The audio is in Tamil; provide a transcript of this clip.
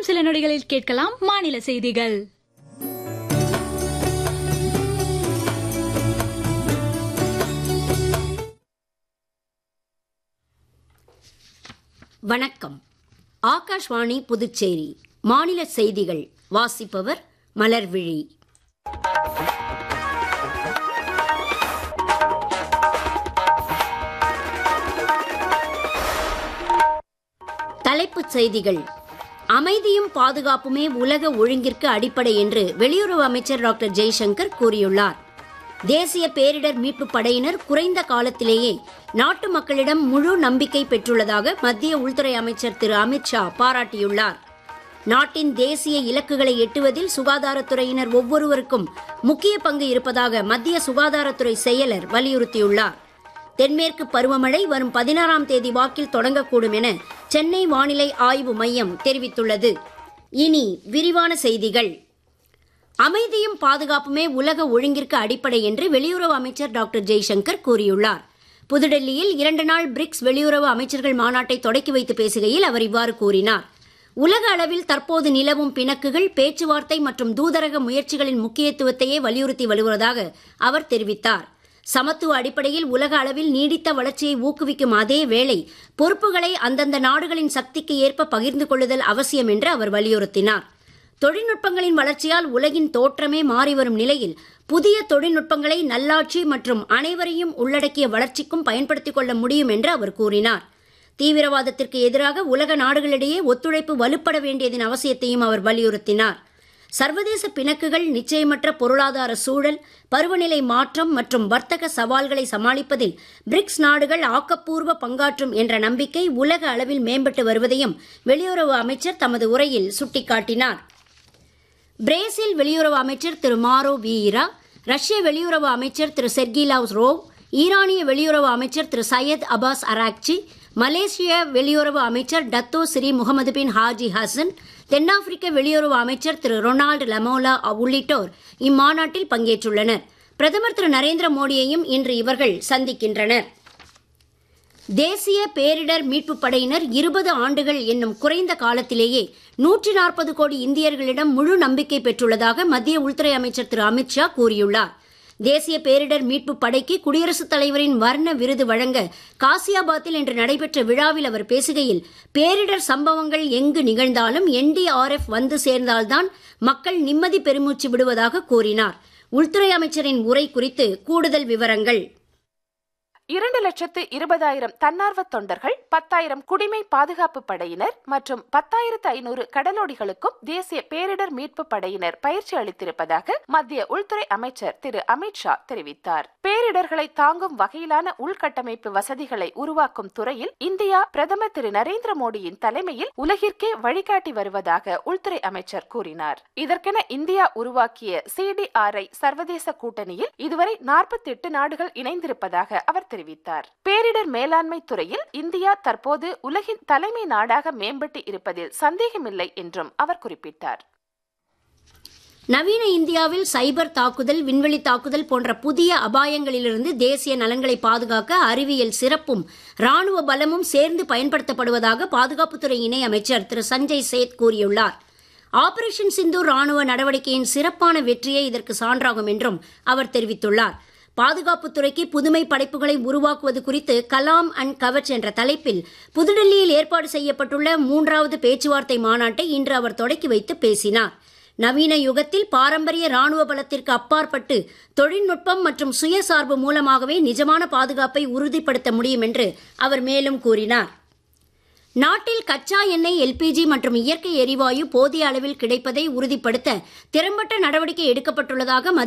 இன்னும் சில நொடிகளில் கேட்கலாம் மாநில செய்திகள் வணக்கம் ஆகாஷ்வாணி புதுச்சேரி மாநில செய்திகள் வாசிப்பவர் மலர்விழி தலைப்புச் செய்திகள் அமைதியும் பாதுகாப்புமே உலக ஒழுங்கிற்கு அடிப்படை என்று வெளியுறவு அமைச்சர் டாக்டர் ஜெய்சங்கர் கூறியுள்ளார் தேசிய பேரிடர் மீட்பு படையினர் குறைந்த காலத்திலேயே நாட்டு மக்களிடம் முழு நம்பிக்கை பெற்றுள்ளதாக மத்திய உள்துறை அமைச்சர் திரு அமித்ஷா பாராட்டியுள்ளார் நாட்டின் தேசிய இலக்குகளை எட்டுவதில் சுகாதாரத்துறையினர் ஒவ்வொருவருக்கும் முக்கிய பங்கு இருப்பதாக மத்திய சுகாதாரத்துறை செயலர் வலியுறுத்தியுள்ளார் தென்மேற்கு பருவமழை வரும் பதினாறாம் தேதி வாக்கில் தொடங்கக்கூடும் என சென்னை வானிலை ஆய்வு மையம் தெரிவித்துள்ளது இனி விரிவான செய்திகள் அமைதியும் பாதுகாப்புமே உலக ஒழுங்கிற்கு அடிப்படை என்று வெளியுறவு அமைச்சர் டாக்டர் ஜெய்சங்கர் கூறியுள்ளார் புதுடெல்லியில் இரண்டு நாள் பிரிக்ஸ் வெளியுறவு அமைச்சர்கள் மாநாட்டை தொடக்கி வைத்து பேசுகையில் அவர் இவ்வாறு கூறினார் உலக அளவில் தற்போது நிலவும் பிணக்குகள் பேச்சுவார்த்தை மற்றும் தூதரக முயற்சிகளின் முக்கியத்துவத்தையே வலியுறுத்தி வருவதாக அவர் தெரிவித்தார் சமத்துவ அடிப்படையில் உலக அளவில் நீடித்த வளர்ச்சியை ஊக்குவிக்கும் அதே வேளை பொறுப்புகளை அந்தந்த நாடுகளின் சக்திக்கு ஏற்ப பகிர்ந்து கொள்ளுதல் அவசியம் என்று அவர் வலியுறுத்தினார் தொழில்நுட்பங்களின் வளர்ச்சியால் உலகின் தோற்றமே மாறி வரும் நிலையில் புதிய தொழில்நுட்பங்களை நல்லாட்சி மற்றும் அனைவரையும் உள்ளடக்கிய வளர்ச்சிக்கும் பயன்படுத்திக் கொள்ள முடியும் என்று அவர் கூறினார் தீவிரவாதத்திற்கு எதிராக உலக நாடுகளிடையே ஒத்துழைப்பு வலுப்பட வேண்டியதன் அவசியத்தையும் அவர் வலியுறுத்தினார் சர்வதேச பிணக்குகள் நிச்சயமற்ற பொருளாதார சூழல் பருவநிலை மாற்றம் மற்றும் வர்த்தக சவால்களை சமாளிப்பதில் பிரிக்ஸ் நாடுகள் ஆக்கப்பூர்வ பங்காற்றும் என்ற நம்பிக்கை உலக அளவில் மேம்பட்டு வருவதையும் வெளியுறவு அமைச்சர் தமது உரையில் சுட்டிக்காட்டினார் பிரேசில் வெளியுறவு அமைச்சர் திரு மாரோ வீரா ரஷ்ய வெளியுறவு அமைச்சர் திரு செர்கிலாவ் ரோவ் ஈரானிய வெளியுறவு அமைச்சர் திரு சையத் அபாஸ் அராக்சி மலேசிய வெளியுறவு அமைச்சர் Dato Seri Mohamad bin Haji Hasan தென்னாப்பிரிக்க வெளியுறவு அமைச்சர் திரு ரொனால்டு லமோலா உள்ளிட்டோர் இம்மாநாட்டில் பங்கேற்றுள்ளனர் பிரதமர் திரு நரேந்திர மோடியையும் இன்று இவர்கள் சந்திக்கின்றனர் தேசிய பேரிடர் மீட்புப் படையினர் இருபது ஆண்டுகள் என்னும் குறைந்த காலத்திலேயே நூற்றி நாற்பது கோடி இந்தியர்களிடம் முழு நம்பிக்கை பெற்றுள்ளதாக மத்திய உள்துறை அமைச்சர் திரு அமித்ஷா கூறியுள்ளார் தேசிய பேரிடர் மீட்புப் படைக்கு குடியரசுத் தலைவரின் வர்ண விருது வழங்க காசியாபாத்தில் இன்று நடைபெற்ற விழாவில் அவர் பேசுகையில் பேரிடர் சம்பவங்கள் எங்கு நிகழ்ந்தாலும் என்டிஆர்எஃப் வந்து சேர்ந்தால்தான் மக்கள் நிம்மதி பெருமூச்சு விடுவதாக கூறினார் உள்துறை அமைச்சரின் உரை குறித்து கூடுதல் விவரங்கள் இரண்டு லட்சத்து இருபதாயிரம் தன்னார்வ தொண்டர்கள் பத்தாயிரம் குடிமை பாதுகாப்பு படையினர் மற்றும் பத்தாயிரத்து ஐநூறு கடலோடிகளுக்கும் தேசிய பேரிடர் மீட்பு படையினர் பயிற்சி அளித்திருப்பதாக மத்திய உள்துறை அமைச்சர் திரு அமித்ஷா தெரிவித்தார் பேரிடர்களை தாங்கும் வகையிலான உள்கட்டமைப்பு வசதிகளை உருவாக்கும் துறையில் இந்தியா பிரதமர் திரு நரேந்திர மோடியின் தலைமையில் உலகிற்கே வழிகாட்டி வருவதாக உள்துறை அமைச்சர் கூறினார் இதற்கென இந்தியா உருவாக்கிய சிடிஆர்ஐ சர்வதேச கூட்டணியில் இதுவரை நாற்பத்தி எட்டு நாடுகள் இணைந்திருப்பதாக அவர் தெரிவித்தார் பேரிடர் மேலாண்மை துறையில் இந்தியா தற்போது உலகின் தலைமை நாடாக மேம்பட்டு இருப்பதில் சந்தேகமில்லை என்றும் அவர் குறிப்பிட்டார் நவீன இந்தியாவில் சைபர் தாக்குதல் விண்வெளி தாக்குதல் போன்ற புதிய அபாயங்களிலிருந்து தேசிய நலன்களை பாதுகாக்க அறிவியல் சிறப்பும் ராணுவ பலமும் சேர்ந்து பயன்படுத்தப்படுவதாக பாதுகாப்புத்துறை இணை அமைச்சர் திரு சஞ்சய் சேத் கூறியுள்ளார் ஆபரேஷன் சிந்து ராணுவ நடவடிக்கையின் சிறப்பான வெற்றியே இதற்கு சான்றாகும் என்றும் அவர் தெரிவித்துள்ளார் பாதுகாப்புத்துறைக்கு புதுமை படைப்புகளை உருவாக்குவது குறித்து கலாம் அண்ட் கவச் என்ற தலைப்பில் புதுடெல்லியில் ஏற்பாடு செய்யப்பட்டுள்ள மூன்றாவது பேச்சுவார்த்தை மாநாட்டை இன்று அவர் தொடக்கி வைத்து பேசினார் நவீன யுகத்தில் பாரம்பரிய ராணுவ பலத்திற்கு அப்பாற்பட்டு தொழில்நுட்பம் மற்றும் சுயசார்பு மூலமாகவே நிஜமான பாதுகாப்பை உறுதிப்படுத்த முடியும் என்று அவர் மேலும் கூறினார் நாட்டில் கச்சா எண்ணெய் எல்பிஜி மற்றும் இயற்கை எரிவாயு போதிய அளவில் கிடைப்பதை உறுதிப்படுத்த திறம்பட்ட நடவடிக்கை எடுக்கப்பட்டுள்ளதாக